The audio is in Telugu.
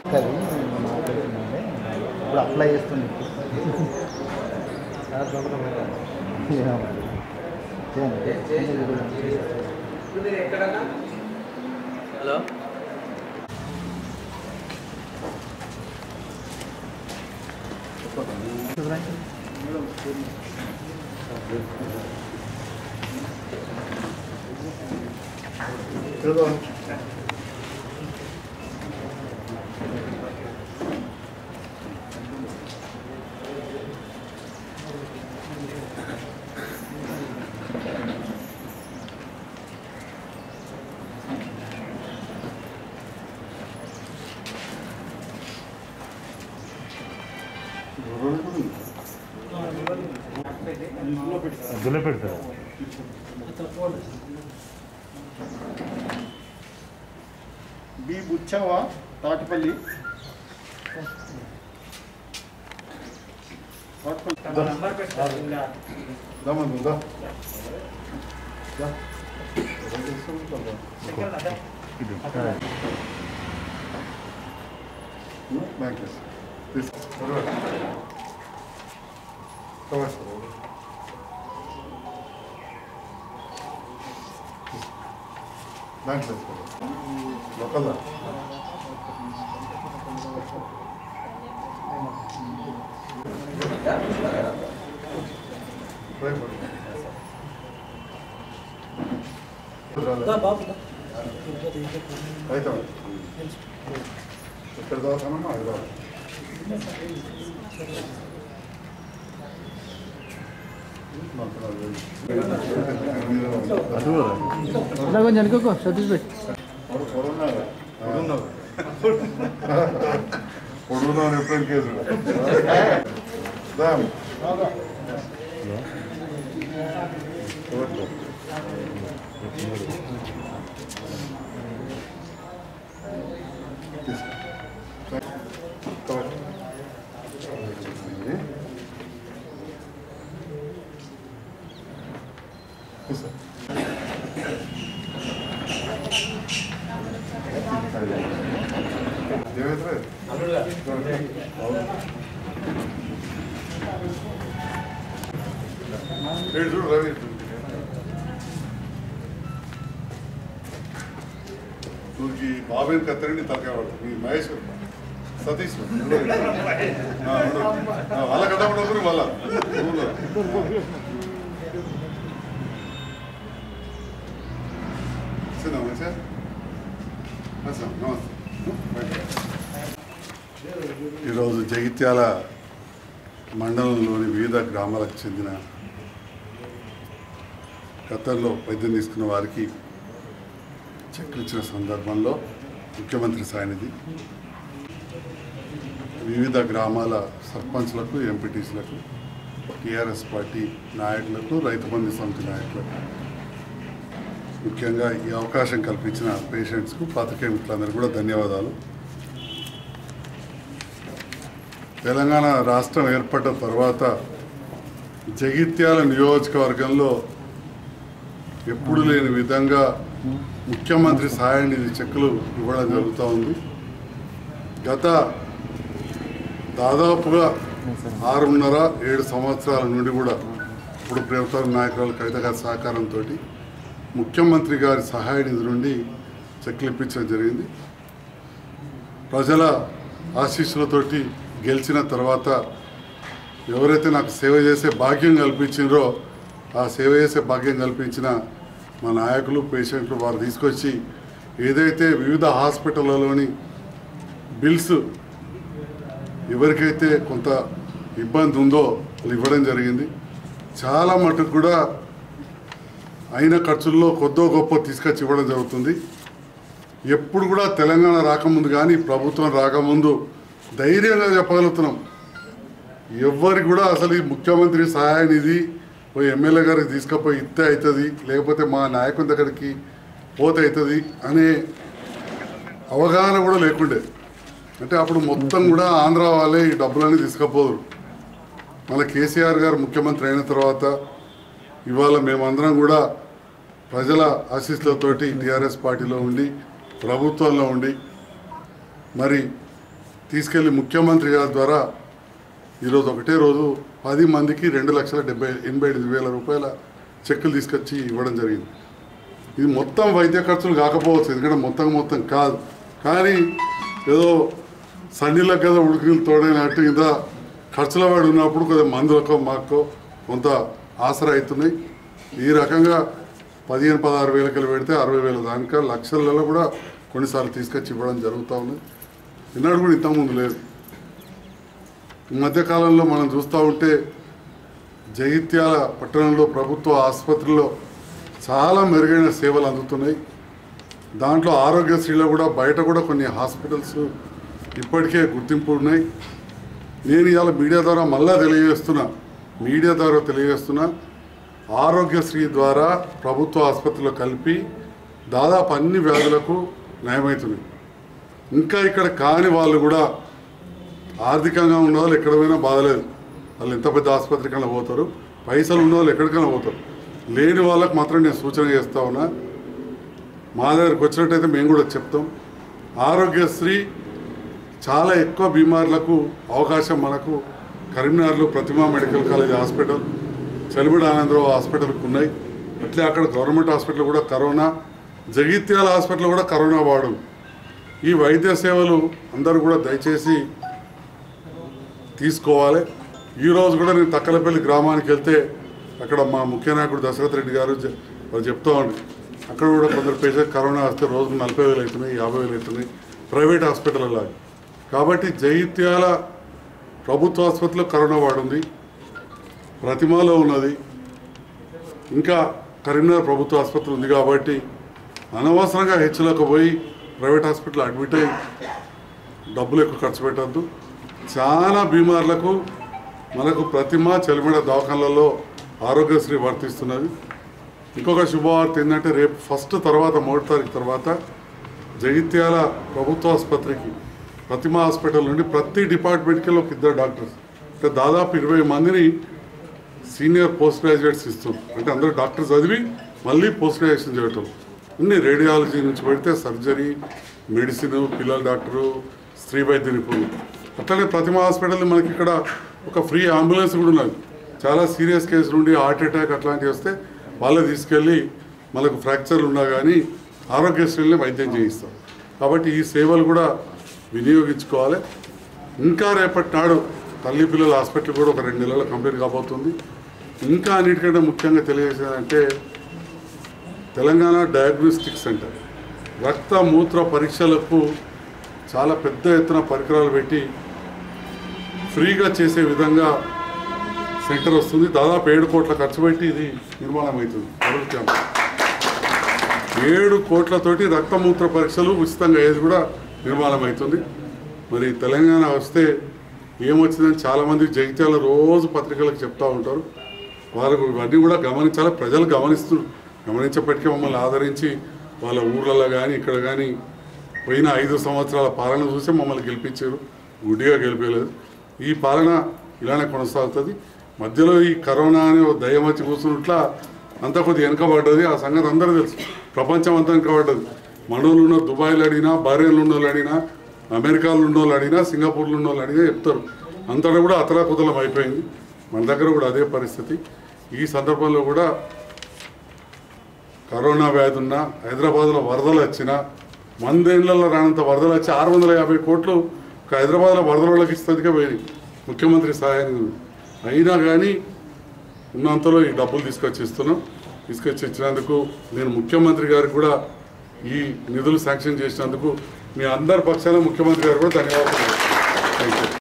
అది మాట్లాడుతున్నాండి ఇప్పుడు అప్లై చేస్తుంది ఏమో మరి. చేయండి. హలో అందులో పెడతారు బి బుచ్చవ తాటిపల్లి దమ్మందు దా దా. Um, bank case. తీసుకో. కవర్ చేసుకో. బ్యాంక్ తీసుకో. లోకల్ దా. రైట్ పడు. అయితే ఎక్కడ దోస్తానమ్మా అది కావాలి ఇలా కొంచెం అనుకోకో సతీష్ భాయ్ పొడుగున్నాను ఎప్పుడు కేసు దామ్ ఏమైతే ఏడు చూడు రవి తూరికి బాబేని కత్తరిని తలకావాడు మీ మహేష్ సతీష్ ఆ, ఉండు. ఆ, వాళ్ళ కట్టబడి వాళ్ళ ఊళ్ళో చిన్న మంచిగా నమస్తే నమస్తే ఈరోజు జగిత్యాల మండలంలోని వివిధ గ్రామాలకు చెందిన గతంలో వైద్యం తీసుకున్న వారికి చెక్లు ఇచ్చిన సందర్భంలో ముఖ్యమంత్రి సాయనిధి వివిధ గ్రామాల సర్పంచ్లకు ఎంపీటీసీలకు టీఆర్ఎస్ పార్టీ నాయకులకు రైతు బంధు సమితి నాయకులకు ముఖ్యంగా ఈ అవకాశం కల్పించిన పేషెంట్స్కు పాత్రికేయ మిత్రులందరికీ కూడా ధన్యవాదాలు తెలంగాణ రాష్ట్రం ఏర్పడ్డ తర్వాత జగిత్యాల నియోజకవర్గంలో ఎప్పుడు లేని విధంగా ముఖ్యమంత్రి సహాయ నిధి చెక్కులు ఇవ్వడం జరుగుతూ ఉంది గత దాదాపుగా ఆరున్నర ఏడు సంవత్సరాల నుండి కూడా ఇప్పుడు ప్రభుత్వ నాయకురాలు కవిత గారి సహకారంతో ముఖ్యమంత్రి గారి సహాయ నిధి నుండి చెక్లు ఇప్పించడం జరిగింది ప్రజల ఆశీస్సులతోటి గెలిచిన తర్వాత ఎవరైతే నాకు సేవ చేసే భాగ్యం కల్పించిండ్రో ఆ సేవ చేసే భాగ్యం కల్పించిన మా నాయకులు పేషెంట్లు వారు తీసుకొచ్చి ఏదైతే వివిధ హాస్పిటళ్ళలోని బిల్స్ ఎవరికైతే కొంత ఇబ్బంది ఉందో వాళ్ళు ఇవ్వడం జరిగింది చాలా మటుకు కూడా అయిన ఖర్చుల్లో కొద్దో గొప్ప తీసుకొచ్చి ఇవ్వడం జరుగుతుంది ఎప్పుడు కూడా తెలంగాణ రాకముందు కానీ ప్రభుత్వం రాకముందు ధైర్యంగా చెప్పగలుగుతున్నాం ఎవ్వరికి కూడా అసలు ఈ ముఖ్యమంత్రి సహాయ నిధి ఓ ఎమ్మెల్యే గారికి తీసుకుపోయి ఇస్తే అవుతుంది లేకపోతే మా నాయకుని దగ్గరికి పోతే అవుతుంది అనే అవగాహన కూడా లేకుండే అంటే అప్పుడు మొత్తం కూడా ఆంధ్ర వాళ్ళే ఈ డబ్బులన్నీ తీసుకుపోదురు మన కేసీఆర్ గారు ముఖ్యమంత్రి అయిన తర్వాత ఇవాళ మేమందరం కూడా ప్రజల ఆశీస్సులతోటి టీఆర్ఎస్ పార్టీలో ఉండి ప్రభుత్వంలో ఉండి మరి తీసుకెళ్లి ముఖ్యమంత్రి గారి ద్వారా ఈరోజు ఒకటే రోజు పది మందికి రెండు లక్షల డెబ్బై ఎనభై ఎనిమిది వేల రూపాయల చెక్కులు తీసుకొచ్చి ఇవ్వడం జరిగింది ఇది మొత్తం వైద్య ఖర్చులు కాకపోవచ్చు ఎందుకంటే మొత్తం మొత్తం కాదు కానీ ఏదో సన్నీళ్ళకి కదా ఉడికిలు తోడైనట్టు ఇంత ఖర్చుల వాడు ఉన్నప్పుడు కొద్దిగా మందులకో మాకో కొంత ఆసరా అవుతున్నాయి ఈ రకంగా పదిహేను పదహారు వేలకి పెడితే అరవై వేల దానిక లక్షలలో కూడా కొన్నిసార్లు తీసుకొచ్చి ఇవ్వడం జరుగుతూ ఉంది ఈనాడు కూడా ఇంతకుముందు లేదు ఈ మధ్యకాలంలో మనం చూస్తూ ఉంటే జగిత్యాల పట్టణంలో ప్రభుత్వ ఆసుపత్రుల్లో చాలా మెరుగైన సేవలు అందుతున్నాయి దాంట్లో ఆరోగ్యశ్రీలో కూడా బయట కూడా కొన్ని హాస్పిటల్స్ ఇప్పటికే గుర్తింపు ఉన్నాయి నేను ఇవాళ మీడియా ద్వారా మళ్ళా తెలియజేస్తున్నా మీడియా ద్వారా తెలియజేస్తున్నా ఆరోగ్యశ్రీ ద్వారా ప్రభుత్వ ఆసుపత్రిలో కలిపి దాదాపు అన్ని వ్యాధులకు నయమవుతున్నాయి ఇంకా ఇక్కడ కాని వాళ్ళు కూడా ఆర్థికంగా ఉన్న వాళ్ళు ఎక్కడ పోయినా బాధలేదు వాళ్ళు ఎంత పెద్ద ఆసుపత్రికైనా పోతారు పైసలు ఉన్న వాళ్ళు ఎక్కడికైనా పోతారు లేని వాళ్ళకి మాత్రం నేను సూచన చేస్తా ఉన్నా మా దగ్గరకు వచ్చినట్టయితే మేము కూడా చెప్తాం ఆరోగ్యశ్రీ చాలా ఎక్కువ బీమార్లకు అవకాశం మనకు కరీంనగర్లో Prathima medical college hospital Chalimidi Anandarao హాస్పిటల్కి ఉన్నాయి అట్లే అక్కడ గవర్నమెంట్ హాస్పిటల్ కూడా కరోనా జగిత్యాల హాస్పిటల్ కూడా కరోనా వాడు ఈ వైద్య సేవలు అందరూ కూడా దయచేసి తీసుకోవాలి ఈరోజు కూడా నేను తక్కలపల్లి గ్రామానికి వెళ్తే అక్కడ మా ముఖ్య నాయకుడు దశరథ్ రెడ్డి గారు చె- వాళ్ళు చెప్తా ఉండి అక్కడ కూడా కొందరు పేషెంట్ కరోనా వస్తే రోజుకు నలభై వేలు అవుతున్నాయి యాభై వేలు అవుతున్నాయి ప్రైవేట్ హాస్పిటల్ లాగా కాబట్టి జగిత్యాల ప్రభుత్వ ఆసుపత్రిలో కరోనా వాడుంది ప్రతిమలో ఉన్నది ఇంకా కరీంనగర్ ప్రభుత్వ ఆసుపత్రి ఉంది కాబట్టి అనవసరంగా హెచ్చులకు పోయి ప్రైవేట్ హాస్పిటల్ అడ్మిట్ అయ్యి డబ్బులు ఎక్కువ ఖర్చు పెట్టద్దు చాలా బీమార్లకు మనకు ప్రతిమ చెలిమిడ దవాఖానలలో ఆరోగ్యశ్రీ వర్తిస్తున్నది ఇంకొక శుభవార్త ఏంటంటే రేపు ఫస్ట్ తర్వాత మూడు తారీఖు తర్వాత జగిత్యాల ప్రభుత్వ ఆసుపత్రికి ప్రతిమ హాస్పిటల్ నుండి ప్రతి డిపార్ట్మెంట్కి ఒక ఇద్దరు డాక్టర్స్ అంటే దాదాపు ఇరవై మందిని సీనియర్ పోస్ట్ గ్రాడ్యుయేట్స్ ఇస్తారు అంటే అందరూ డాక్టర్ చదివి మళ్ళీ పోస్ట్ గ్రాడ్యుయేషన్ చేయటం అన్ని రేడియాలజీ నుంచి పెడితే సర్జరీ మెడిసిన్ పిల్లల డాక్టరు స్త్రీ వైద్య నిపుణులు అట్లనే ప్రతిమ హాస్పిటల్ మనకి ఇక్కడ ఒక ఫ్రీ అంబులెన్స్ కూడా ఉన్నది చాలా సీరియస్ కేసు నుండి హార్ట్ అటాక్ అట్లాంటివి వస్తే వాళ్ళే తీసుకెళ్ళి మనకు ఫ్రాక్చర్లు ఉన్నా కానీ ఆరోగ్యశ్రీని వైద్యం చేయిస్తాం కాబట్టి ఈ సేవలు కూడా వినియోగించుకోవాలి ఇంకా రేపటి నాడు తల్లి పిల్లల హాస్పిటల్ కూడా ఒక రెండు నెలలు కంప్లీట్ కాబోతుంది ఇంకా అన్నిటికంటే ముఖ్యంగా తెలియజేసేదంటే తెలంగాణ డయాగ్నోస్టిక్ సెంటర్ రక్త మూత్ర పరీక్షలకు చాలా పెద్ద ఎత్తున పరికరాలు పెట్టి ఫ్రీగా చేసే విధంగా సెంటర్ వస్తుంది దాదాపు ఏడు కోట్ల ఖర్చు పెట్టి ఇది నిర్మాణం అవుతుంది డబుల్ క్యాంప్ ఏడు కోట్లతోటి రక్తమూత్ర పరీక్షలు ఉచితంగా అయ్యేది కూడా నిర్మాణం అవుతుంది మరి తెలంగాణ వస్తే ఏమొచ్చిందని చాలామంది జగిత్యాల రోజు పత్రికలకు చెప్తా ఉంటారు వాళ్ళకు ఇవన్నీ కూడా గమనించాలి ప్రజలు గమనిస్తున్నారు గమనించేప్పటికీ మమ్మల్ని ఆదరించి వాళ్ళ ఊర్లలో కానీ ఇక్కడ కానీ పోయిన ఐదు సంవత్సరాల పాలన చూసి మమ్మల్ని గెలిపించారు గుడ్డిగా గెలిపేయలేదు ఈ పాలన ఇలానే కొనసాగుతుంది మధ్యలో ఈ కరోనా అనే ఓ దయ్యం వచ్చి కూర్చున్నట్లా అంతా కొద్దిగా వెనకబడ్డది ఆ సంగతి అందరూ తెలుసు ప్రపంచం అంతా వెనకబడ్డది మనోళ్ళు ఉన్న దుబాయ్లో అడిగినా బహ్రెయిన్లో ఉన్న వాళ్ళు అడిగినా అమెరికాలో ఉన్న వాళ్ళు అడిగినా సింగపూర్లో ఉన్న వాళ్ళు అడిగినా చెప్తారు అంతటా కూడా అతలాకుతలం అయిపోయింది మన దగ్గర కూడా అదే పరిస్థితి ఈ సందర్భంలో కూడా కరోనా వ్యాధి ఉన్నా హైదరాబాద్లో వరదలు వచ్చినా వందేళ్లలో రానంత వరదలు వచ్చి ఆరు వందల యాభై కోట్లు ఒక హైదరాబాద్లో వరదలకి ఇస్తుందిగా పోయినాయి ముఖ్యమంత్రి సహాయానికి అయినా కానీ ఉన్నంతలో ఈ డబ్బులు తీసుకొచ్చి ఇస్తున్నాం తీసుకొచ్చి ఇచ్చినందుకు నేను ముఖ్యమంత్రి గారికి కూడా ఈ నిధులు శాంక్షన్ చేసినందుకు మీ అందరి పక్షాన ముఖ్యమంత్రి గారు కూడా ధన్యవాదాలు